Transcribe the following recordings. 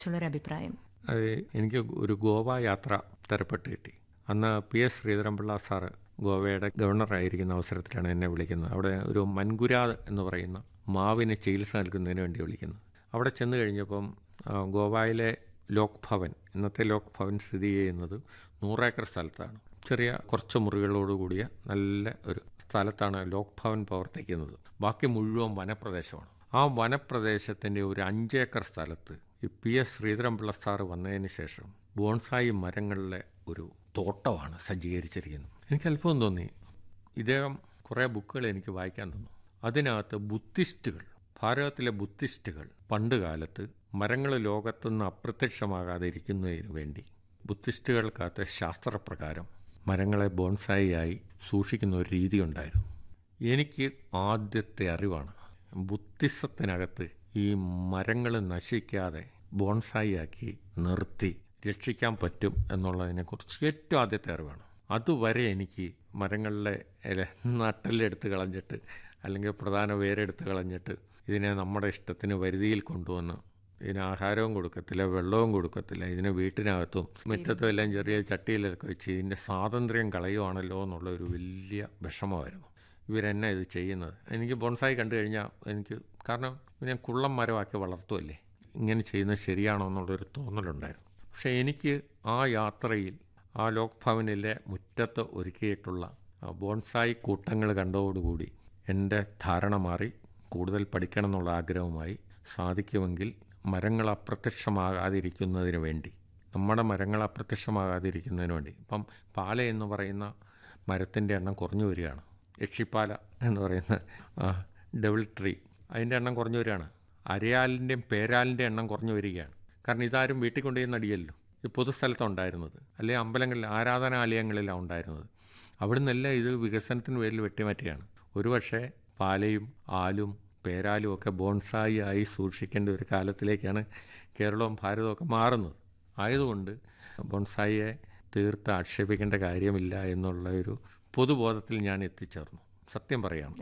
കുറിച്ചുള്ളൊരു അഭിപ്രായം അത് എനിക്ക് ഒരു ഗോവ യാത്ര തരപ്പെട്ട് കിട്ടി അന്ന് പി എസ് ശ്രീധരൻപിള്ള സാറ് ഗോവയുടെ ഗവർണറായിരിക്കുന്ന അവസരത്തിലാണ് എന്നെ വിളിക്കുന്നത് അവിടെ ഒരു മൻകുരാ എന്ന് പറയുന്ന മാവിന് ചികിത്സ നൽകുന്നതിന് വേണ്ടി വിളിക്കുന്നത് അവിടെ ചെന്ന് കഴിഞ്ഞപ്പം ആ, ഗോവയിലെ ലോക് ഭവൻ ഇന്നത്തെ ലോക് ഭവൻ സ്ഥിതി ചെയ്യുന്നത് നൂറേക്കർ സ്ഥലത്താണ് ചെറിയ കുറച്ച് മുറികളോട് കൂടിയ നല്ല ഒരു സ്ഥലത്താണ് ലോക് ഭവൻ പ്രവർത്തിക്കുന്നത് ബാക്കി മുഴുവൻ വനപ്രദേശമാണ് ആ വനപ്രദേശത്തിൻ്റെ ഒരു അഞ്ചേക്കർ സ്ഥലത്ത് ഈ പി എസ് ശ്രീധരൻപിള്ള സാറ് വന്നതിന് ശേഷം ബോൺസായി മരങ്ങളിലെ ഒരു തോട്ടമാണ് സജ്ജീകരിച്ചിരിക്കുന്നത് എനിക്ക് അല്പം തോന്നി ഇദ്ദേഹം കുറേ ബുക്കുകൾ എനിക്ക് വായിക്കാൻ തന്നു അതിനകത്ത് ബുദ്ധിസ്റ്റുകൾ ഭാരതത്തിലെ ബുദ്ധിസ്റ്റുകൾ പണ്ട് കാലത്ത് മരങ്ങൾ ലോകത്തുനിന്ന് അപ്രത്യക്ഷമാകാതെ ഇരിക്കുന്നതിന് വേണ്ടി ബുദ്ധിസ്റ്റുകൾക്കകത്ത് ശാസ്ത്രപ്രകാരം മരങ്ങളെ ബോൺസായിയായി സൂക്ഷിക്കുന്ന ഒരു രീതി ഉണ്ടായിരുന്നു എനിക്ക് ആദ്യത്തെ അറിവാണ് ബുദ്ധിസത്തിനകത്ത് ഈ മരങ്ങൾ നശിക്കാതെ ബോൺസായി ആക്കി നിർത്തി രക്ഷിക്കാൻ പറ്റും എന്നുള്ളതിനെക്കുറിച്ച് ഏറ്റവും ആദ്യത്തെ അറിവാണ് അതുവരെ എനിക്ക് മരങ്ങളിലെ ഇല നട്ടെല്ലെടുത്ത് കളഞ്ഞിട്ട് അല്ലെങ്കിൽ പ്രധാന വേരെടുത്ത് കളഞ്ഞിട്ട് ഇതിനെ നമ്മുടെ ഇഷ്ടത്തിന് വരുതിയിൽ കൊണ്ടുവന്ന് ഇതിന് ആഹാരവും കൊടുക്കത്തില്ല വെള്ളവും കൊടുക്കത്തില്ല ഇതിനെ വീട്ടിനകത്തും മുറ്റത്തും എല്ലാം ചെറിയ ചട്ടിയിലൊക്കെ വെച്ച് ഇതിൻ്റെ സ്വാതന്ത്ര്യം കളയുവാണല്ലോ എന്നുള്ള ഒരു വലിയ വിഷമമായിരുന്നു ഇവരെന്നെ ഇത് ചെയ്യുന്നത് എനിക്ക് ബോൺസായി കണ്ടു കഴിഞ്ഞാൽ എനിക്ക് കാരണം ഇവനെ കുള്ളം മരമാക്കി വളർത്തുമല്ലേ ഇങ്ങനെ ചെയ്യുന്നത് ശരിയാണോ എന്നുള്ളൊരു തോന്നലുണ്ടായിരുന്നു പക്ഷേ എനിക്ക് ആ യാത്രയിൽ ആ ലോക് ഭവനിലെ മുറ്റത്ത് ഒരുക്കിയിട്ടുള്ള ആ ബോൺസായി കൂട്ടങ്ങൾ കണ്ടതോടുകൂടി എൻ്റെ ധാരണ മാറി കൂടുതൽ പഠിക്കണം എന്നുള്ള ആഗ്രഹവുമായി സാധിക്കുമെങ്കിൽ മരങ്ങൾ അപ്രത്യക്ഷമാകാതിരിക്കുന്നതിന് വേണ്ടി നമ്മുടെ മരങ്ങൾ അപ്രത്യക്ഷമാകാതിരിക്കുന്നതിന് വേണ്ടി ഇപ്പം പാല എന്ന് പറയുന്ന മരത്തിൻ്റെ എണ്ണം കുറഞ്ഞു വരികയാണ് യക്ഷിപ്പാല എന്ന് പറയുന്ന ആ, ഡബിൾ ട്രീ അതിൻ്റെ എണ്ണം കുറഞ്ഞു വരികയാണ് അരയാലിൻ്റെയും പേരാലിൻ്റെ എണ്ണം കുറഞ്ഞു വരികയാണ് കാരണം ഇതാരും വീട്ടിൽ കൊണ്ടുപോയി നടിയല്ലോ ഇത് പൊതുസ്ഥലത്താണ് ഉണ്ടായിരുന്നത് അല്ലെങ്കിൽ അമ്പലങ്ങളിൽ ആരാധനാലയങ്ങളിലാണ് ഉണ്ടായിരുന്നത് അവിടുന്നെല്ലാം ഇത് വികസനത്തിന് പേരിൽ വെട്ടിമാറ്റുകയാണ് ഒരുപക്ഷെ പാലയും ആലും പേരാലും ഒക്കെ ബോൺസായി ആയി സൂക്ഷിക്കേണ്ട ഒരു കാലത്തിലേക്കാണ് കേരളവും ഭാരതവും ഒക്കെ മാറുന്നത് ആയതുകൊണ്ട് ബോൺസായിയെ തീർത്ത് ആക്ഷേപിക്കേണ്ട കാര്യമില്ല എന്നുള്ള ഒരു പൊതുബോധത്തിൽ ഞാൻ എത്തിച്ചേർന്നു സത്യം പറയാണ്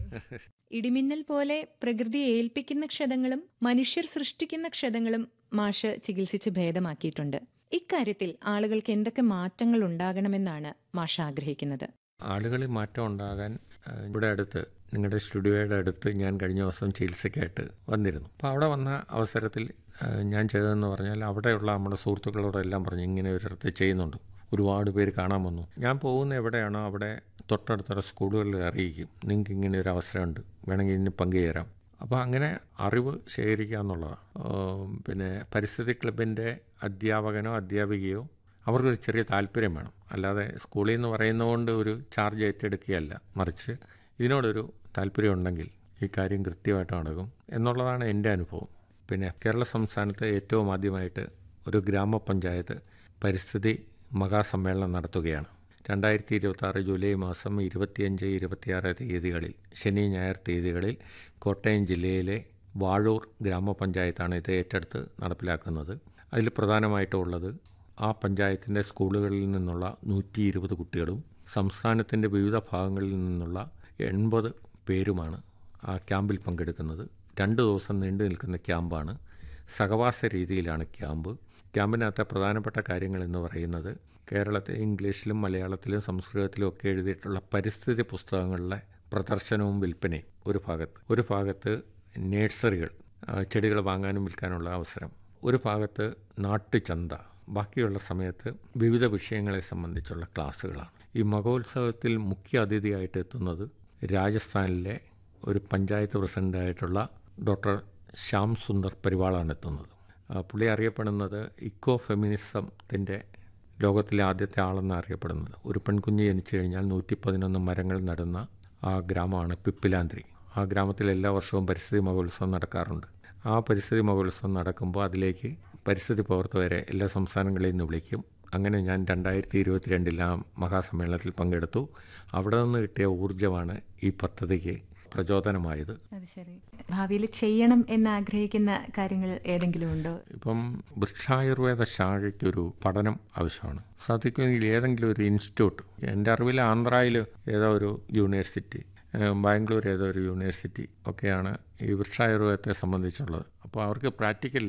ഇടിമിന്നൽ പോലെ പ്രകൃതിയെ ഏൽപ്പിക്കുന്ന ക്ഷതങ്ങളും മനുഷ്യർ സൃഷ്ടിക്കുന്ന ക്ഷതങ്ങളും മാഷ് ചികിത്സിച്ച് ഭേദമാക്കിയിട്ടുണ്ട് ഇക്കാര്യത്തിൽ ആളുകൾക്ക് എന്തൊക്കെ മാറ്റങ്ങൾ ഉണ്ടാകണമെന്നാണ് മാഷ് ആഗ്രഹിക്കുന്നത് ആളുകളിൽ മാറ്റം ഉണ്ടാകാൻ ആ, ഇവിടെ അടുത്ത് നിങ്ങളുടെ സ്റ്റുഡിയോയുടെ അടുത്ത് ഞാൻ കഴിഞ്ഞ ദിവസം ചികിത്സയ്ക്കായിട്ട് വന്നിരുന്നു അപ്പോൾ അവിടെ വന്ന അവസരത്തിൽ ആ, ഞാൻ ചെയ്തതെന്ന് പറഞ്ഞാൽ അവിടെയുള്ള നമ്മുടെ സുഹൃത്തുക്കളോടെല്ലാം പറഞ്ഞു ഇങ്ങനെ ഒരിടത്ത് ചെയ്യുന്നുണ്ട് ഒരുപാട് പേര് കാണാൻ വന്നു ഞാൻ പോകുന്ന എവിടെയാണോ അവിടെ തൊട്ടടുത്തുള്ള സ്കൂളുകളിൽ അറിയിക്കും നിങ്ങൾക്ക് ഇങ്ങനെ ഒരു അവസരമുണ്ട് വേണമെങ്കിൽ ഇനി പങ്കുചേരാം അപ്പോൾ അങ്ങനെ അറിവ് ശേഖരിക്കുക എന്നുള്ളതാണ് ആ, പിന്നെ പരിസ്ഥിതി ക്ലബിൻ്റെ അധ്യാപകനോ അധ്യാപികയോ അവർക്കൊരു ചെറിയ താല്പര്യം വേണം അല്ലാതെ സ്കൂളിൽ നിന്ന് പറയുന്നതുകൊണ്ട് ഒരു ചാർജ് ഏറ്റെടുക്കുകയല്ല മറിച്ച് ഇതിനോടൊരു താല്പര്യം ഉണ്ടെങ്കിൽ ഈ കാര്യം കൃത്യമായിട്ട് നടക്കും എന്നുള്ളതാണ് എൻ്റെ അനുഭവം പിന്നെ കേരള സംസ്ഥാനത്ത് ഏറ്റവും ആദ്യമായിട്ട് ഒരു ഗ്രാമപഞ്ചായത്ത് പരിസ്ഥിതി മഹാസമ്മേളനം നടത്തുകയാണ് രണ്ടായിരത്തി ഇരുപത്തി ആറ് ജൂലൈ മാസം ഇരുപത്തിയഞ്ച് ഇരുപത്തിയാറ് തീയതികളിൽ ശനി ഞായർ തീയതികളിൽ കോട്ടയം ജില്ലയിലെ വാഴൂർ ഗ്രാമപഞ്ചായത്താണ് ഇത് ഏറ്റെടുത്ത് നടപ്പിലാക്കുന്നത് അതിൽ പ്രധാനമായിട്ടുള്ളത് ആ പഞ്ചായത്തിൻ്റെ സ്കൂളുകളിൽ നിന്നുള്ള നൂറ്റി ഇരുപത് കുട്ടികളും സംസ്ഥാനത്തിൻ്റെ വിവിധ ഭാഗങ്ങളിൽ നിന്നുള്ള എൺപത് പേരുമാണ് ആ ക്യാമ്പിൽ പങ്കെടുക്കുന്നത് രണ്ട് ദിവസം നീണ്ടു നിൽക്കുന്ന ക്യാമ്പാണ് സഹവാസ രീതിയിലാണ് ക്യാമ്പ് ക്യാമ്പിനകത്തെ പ്രധാനപ്പെട്ട കാര്യങ്ങൾ എന്ന് പറയുന്നത് കേരളത്തിൽ ഇംഗ്ലീഷിലും മലയാളത്തിലും സംസ്കൃതത്തിലും ഒക്കെ എഴുതിയിട്ടുള്ള പരിസ്ഥിതി പുസ്തകങ്ങളുടെ പ്രദർശനവും വിൽപ്പനയും ഒരു ഭാഗത്ത് ഒരു ഭാഗത്ത് നേഴ്സറികൾ ആ, ചെടികൾ വാങ്ങാനും വിൽക്കാനുള്ള അവസരം ഒരു ഭാഗത്ത് നാട്ടുചന്ത ബാക്കിയുള്ള സമയത്ത് വിവിധ വിഷയങ്ങളെ സംബന്ധിച്ചുള്ള ക്ലാസ്സുകളാണ് ഈ മഹോത്സവത്തിൽ മുഖ്യ അതിഥിയായിട്ട് എത്തുന്നത് രാജസ്ഥാനിലെ ഒരു പഞ്ചായത്ത് പ്രസിഡൻ്റായിട്ടുള്ള ഡോക്ടർ ശ്യാം സുന്ദർ പരിവാളാണ് എത്തുന്നത് ആ, പുള്ളി അറിയപ്പെടുന്നത് ഇക്കോ ഫെമിനിസത്തിൻ്റെ ലോകത്തിലെ ആദ്യത്തെ ആളെന്ന് അറിയപ്പെടുന്നത് ഒരു പെൺകുഞ്ഞ് ജനിച്ചു കഴിഞ്ഞാൽ നൂറ്റി പതിനൊന്ന് മരങ്ങൾ നടുന്ന ആ ഗ്രാമമാണ് പിപ്പിലാന്ത്രി ആ ഗ്രാമത്തിൽ എല്ലാ വർഷവും പരിസ്ഥിതി മഹോത്സവം നടക്കാറുണ്ട് ആ പരിസ്ഥിതി മഹോത്സവം നടക്കുമ്പോൾ അതിലേക്ക് പരിസ്ഥിതി പ്രവർത്തകരെ എല്ലാ സംസ്ഥാനങ്ങളിൽ നിന്ന് വിളിക്കും അങ്ങനെ ഞാൻ രണ്ടായിരത്തി ഇരുപത്തിരണ്ടിൽ ആ മഹാസമ്മേളനത്തിൽ പങ്കെടുത്തു അവിടെ നിന്ന് കിട്ടിയ ഊർജ്ജമാണ് ഈ പദ്ധതിക്ക് പ്രചോദനമായത് അത് ശരി ഭാവിയിൽ ചെയ്യണം എന്ന് ആഗ്രഹിക്കുന്ന കാര്യങ്ങൾ ഏതെങ്കിലും ഉണ്ടോ ഇപ്പം വൃക്ഷായുർവേദ ശാഖയ്ക്കൊരു പഠനം ആവശ്യമാണ് സാധിക്കുമെങ്കിൽ ഏതെങ്കിലും ഒരു ഇൻസ്റ്റിറ്റ്യൂട്ട് എൻ്റെ അറിവിൽ ആന്ധ്രയിൽ ഏതോ ഒരു യൂണിവേഴ്സിറ്റി ഏഹ് ബാംഗ്ലൂർ ഏതോ ഒരു യൂണിവേഴ്സിറ്റി ഒക്കെയാണ് ഈ വൃക്ഷായുർവേദത്തെ സംബന്ധിച്ചുള്ളത് അപ്പോൾ അവർക്ക് പ്രാക്ടിക്കലില്ല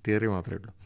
തിയറി മാത്രമേ ഉള്ളൂ